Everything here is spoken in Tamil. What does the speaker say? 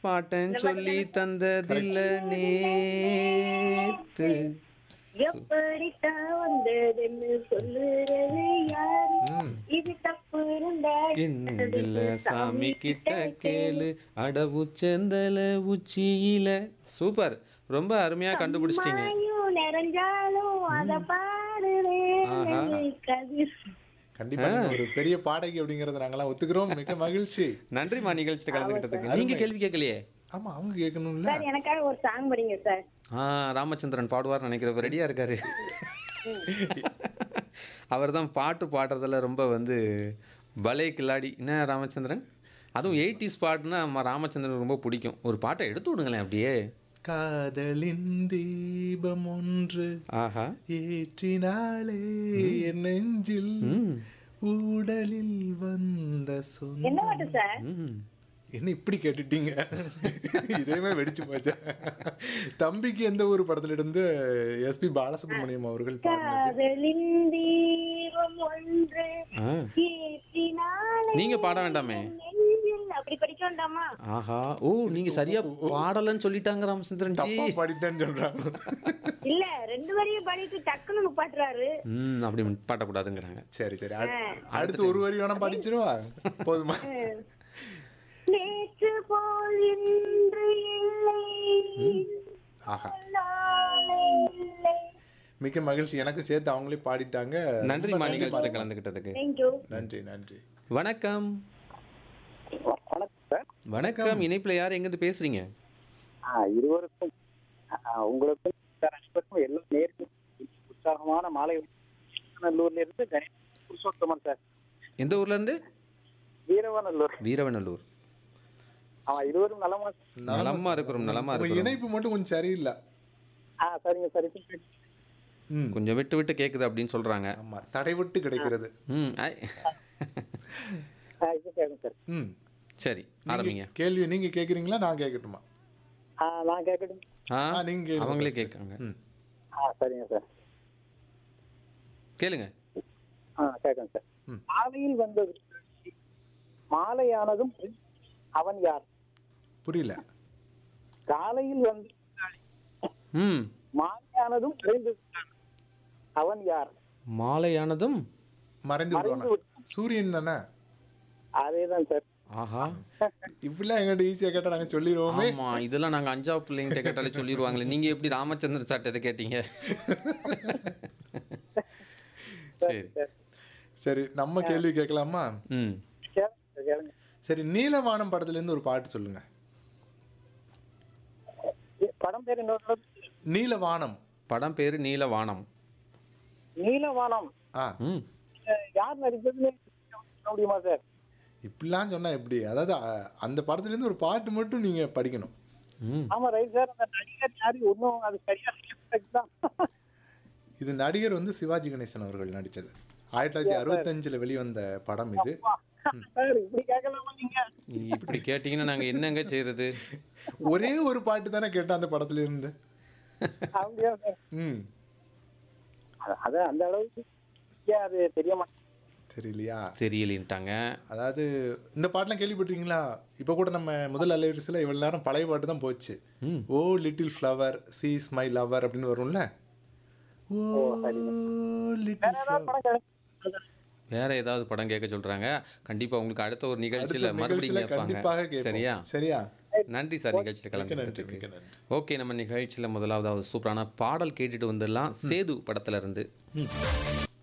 பாட்டன் சொல்லி தந்ததில்ல நேத்து எப்படித்தான் வந்ததுன்னு சொல்லுறது யாரு இது தப்பு இருந்தா என்னதில்ல சாமி கிட்ட கேளு அட உச்சந்தல உச்சியில சூப்பர் ரொம்ப அருமையா கண்டுபிடிச்சிட்டீங்க மாயும் நிறைஞ்சாலும் அத ஆஹா. பாடுறேன் கதிர் கண்டிப்பா நீங்க ஒரு பெரிய பாடகி அப்படிங்கறத நாங்கெல்லாம் ஒத்துக்கிறோம் மிக மகிழ்ச்சி நன்றிமா நிகழ்ச்சியில் கலந்துக்கிட்டதுக்கு நீங்க கேள்வி கேட்கலையே ஆமா அவங்க கேட்கணும்ல சார் எனக்காக ஒரு சாங் படிங்க சார் ஆ ராமச்சந்திரன் பாடுவார் நினைக்கிறப்ப ரெடியா இருக்காரு அவர் தான் பாட்டு பாடுறதுல ரொம்ப வந்து பலே கில்லாடி என்ன ராமச்சந்திரன் அதுவும் எயிட்டிஸ் பாட்டுனா நம்ம ராமச்சந்திரன் ரொம்ப பிடிக்கும் ஒரு பாட்டை எடுத்து விடுங்களேன் அப்படியே காதலின் தீபம் ஒன்று ஆஹா ஏற்றினாளே என் நெஞ்சில் ஊடலில் வந்த சொந்த என்ன பாட்டு சார் ம் என்ன இப்படி கேட்டுட்டீங்க இதேமே வெடிச்சு போச்சா தம்பிக்கு எந்த ஒரு படத்துல இருந்து எஸ்பி பாலசுப்ரமணியம் அவர்கள் பாடினது காதலின் தீபம் ஒன்று ஆ ஏற்றினாலே நீங்க பாட வேண்டாமே நெஞ்சில் அப்படி படிக்க வேண்டாமா ஆஹா ஓ நீங்க சரியா பாடலன்னு சொல்லிட்டாங்க ராமச்சந்திரன் ஜி தப்பா பாடிட்டேன்னு சொல்றாங்க இல்ல ரெண்டு வரையும் பாடிட்டு டக்குன்னு நிப்பாட்டுறாரு ம் அப்படி பாட்டக்கூடாதுங்கிறாங்க சரி சரி அடு- அடுத்து ஒரு வரி வேணா படிச்சிருவா போதுமா நேற்று போல் இன்று இல்லை ஆஹா நாளை இல்லை மிக்க மகிழ்ச்சி எனக்கு சேர்த்து அவங்களே பாடிட்டாங்க நன்றிம்மா நிகழ்ச்சியில் கலந்துக்கிட்டதுக்கு தேங்க்யூ நன்றி நன்றி வணக்கம் வணக்கம் சார் வணக்கம் இணைப்புல யார் எங்கிருந்து பேசுறீங்க ஆ, இருவருக்கும் ஆ, உங்களுக்கும் சார் அனைவருக்கும் எல்லாம் நேருக்கு உற்சாகமான மாலை நல்லூர்ல இருந்து கணேஷ் புருஷோத்தமன் சார் எந்த ஊர்ல இருந்து வீரவநல்லூர் வீரவநல்லூர் ஆமா இருவரும் நலமா நலமா இருக்கிறோம் நலமா உங்க இருக்கிறோம் இணைப்பு மட்டும் கொஞ்சம் சரியில்லை ஆ சரிங்க சரி சரி. ம் கொஞ்சம் விட்டு விட்டு கேக்குது அப்படின்னு சொல்றாங்க ஆமா தடைவிட்டு கிடைக்கிறது ம் ஐ. ஆ இது கேளுங்க சார் ம் சரி ஆரம்பிங்க கேள்வி நீங்க கேக்குறீங்களா நான் கேட்கட்டுமா ஆ நான் கேட்கட்டும் ஆ ஆ, நீங்க கேளுங்க அவங்களே first. கேட்காங்க ம் ஆ சரிங்க சார் கேளுங்க ஆ கேட்கணும் சார் ம். மாலையில் வந்த மாலையானதும் அவன் யார் புரியல காலையில் வந்து ம் மாலையானதும் விரைந்து விட்டான். அவன் யார் மாலையானதும் மறைந்து மறைந்து விடுவானா சூரியன் தானே அதேதான் சார் ஆஹா இப்படிலாம் எங்கிட்ட ஈஸியா கேட்டா நாங்க சொல்லிடுவோமே ஆமா இதெல்லாம் நாங்க அஞ்சா பிள்ளைங்கிட்ட கேட்டாலே சொல்லிடுவாங்களே நீங்க எப்படி ராமச்சந்திரன் சார்ட்ட இதை கேட்டீங்க சரி சரி நம்ம கேள்வி கேட்கலாமா ம் கேளுங்க கேளுங்க சரி நீலவானம் படத்துல இருந்து ஒரு பாட்டு சொல்லுங்க படம் பேர் இன்னொரு தடவை நீலவானம் படம் பேரு நீலவானம் நீலவானம் ஆ ம் அஹ் யார் நடிச்சதுன்னு சொல்ல முடியுமா சார் இப்படிலாம் சொன்னா எப்படி அதாவது அ- அந்த படத்துல இருந்து ஒரு பாட்டு மட்டும் நீங்க படிக்கணும் ம் ஆமா ரைட் சார் அந்த நடிகர் யாரு ஒன்றும் அது சரியா தான் இது நடிகர் வந்து சிவாஜி கணேசன் அவர்கள் நடிச்சது ஆயிரத்தி தொள்ளாயிரத்தி அறுபத்தஞ்சுல வெளிவந்த படம் இது சார் இப்படி கேட்கலாமா நீங்க நீங்க இப்படி கேட்டீங்கன்னா நாங்க என்னங்க செய்யறது ஒரே ஒரு பாட்டு தானே கேட்டேன் அந்த படத்துல இருந்து அப்படியா சார் ம் அது- அது அந்த அளவுக்கு ஏன் அது தெரிய மாட்டேங்குது தெரியலையா தெரியலின்ட்டாங்க அதாவது இந்த பாட்டெலாம் கேள்விப்பட்டிருக்கீங்களா இப்போ கூட நம்ம முதல் அலைவரிசையில் இவ்வளோ நேரம் பழைய பாட்டு தான் போச்சு ம். Oh little flower sees my lover அப்படின்னு வரும்ல ஓ லிட்டில் ஏதாவது படம் கேளுங்க. வேற ஏதாவது படம் கேட்க சொல்றாங்க கண்டிப்பா உங்களுக்கு அடுத்த ஒரு நிகழ்ச்சியில அடுத்த மறுபடியும் நிகழ்ச்சியில கண்டிப்பாக கேட்பாங்க கேட்போம் சரியா சரியா நன்றி சார் நிகழ்ச்சியில் மிக்க நன்றி கலந்துக்கிட்டதுக்கு மிக்க நன்றி ஓகே நம்ம நிகழ்ச்சியில் முதலாவது சூப்பரான பாடல் கேட்டுட்டு வந்துடலாம் சேது படத்துல இருந்து ம்